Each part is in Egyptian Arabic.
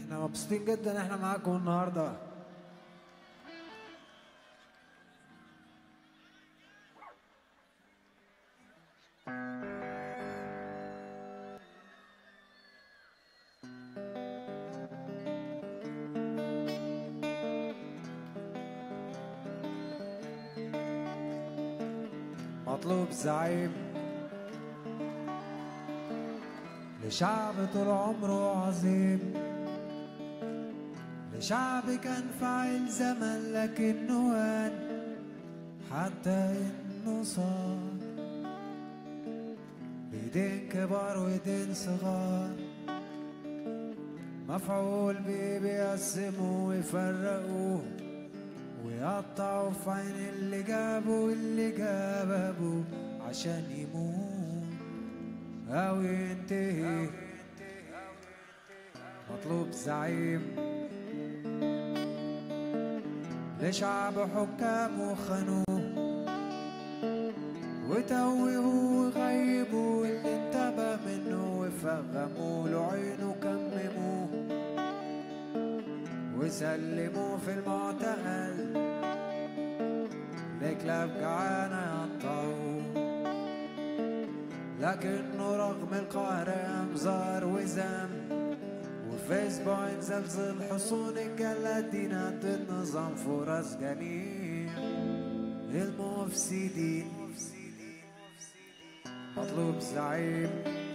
احنا مبسوطين جدا ان احنا معاكم النهارده مطلوب زعيم لشعب طول عمره عظيم لشعب كان فاعل زمن لكنه هان حتى انه صار بيدين كبار وايدين صغار مفعول بيه بيقسموا ويفرقوه ويقطعوا في عين اللي جابوا واللي جاب ابوه عشان يموت او ينتهي مطلوب زعيم لشعب حكام خانوه وتوهوا وغيبوا اللي انتبه منه وفغموا له عينه كمموه وسلموه في المعتقل لكلاب جعانة يقطعوه لكنه رغم القهر أمزار وذنب وفي أسبوعين زلزل حصون الجلادين قد النظام فرص جميع المفسدين مطلوب زعيم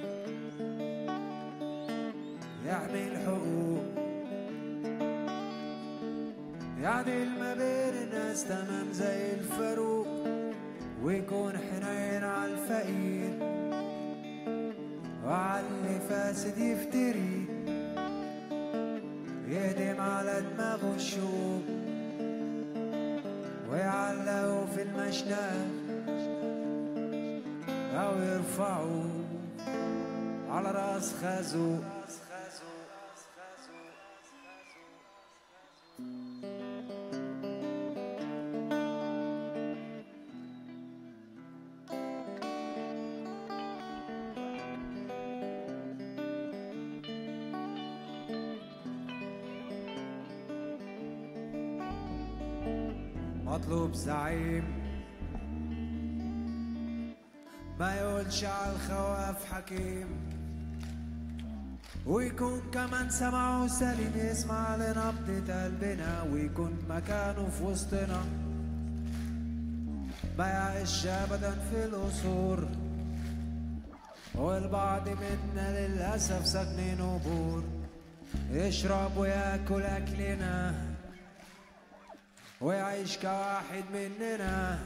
يحمي الحقوق يعدل ما بين الناس تمام زي الفاروق ويكون حنين على الفقير وعلى اللي فاسد يفتري يهدم على دماغه الشوك ويعلقه في المشنقة أو يرفعه على راس خازوق مطلوب زعيم ما يقولش على الخواف حكيم ويكون كمان سمعه سليم يسمع لنبضة قلبنا ويكون مكانه في وسطنا ما يعيش ابدا في القصور والبعض منا للأسف ساكنين قبور يشرب وياكل أكلنا ويعيش كواحد مننا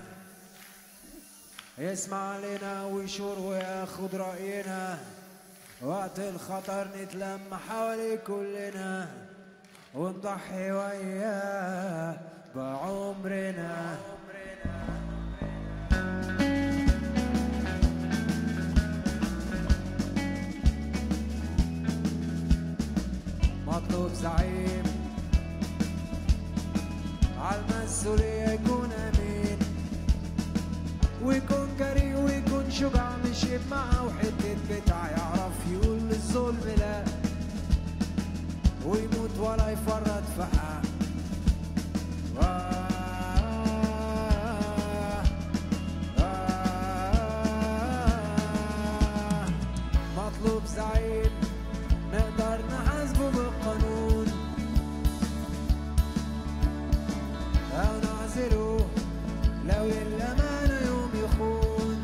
يسمع لنا ويشور وياخد رأينا وقت الخطر نتلم حوالي كلنا ونضحي وياه بعمرنا مطلوب زعيم عالمسؤولية يكون أمين ويكون جريء ويكون شجاع مش معه وحتة بتاع يعرف يقول للظلم لا ويموت ولا يفرط في حق آه آه مطلوب زعيم نقدر نحاسبه بالقانون أو نعزله لو للأمانة يوم يخون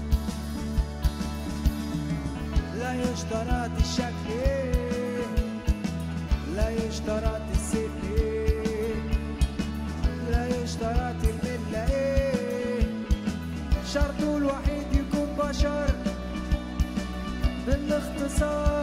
لا يشترط الشكل إيه، لا يشترط السن إيه، لا يشترط الملة إيه شرطه الوحيد يكون بشر بالاختصار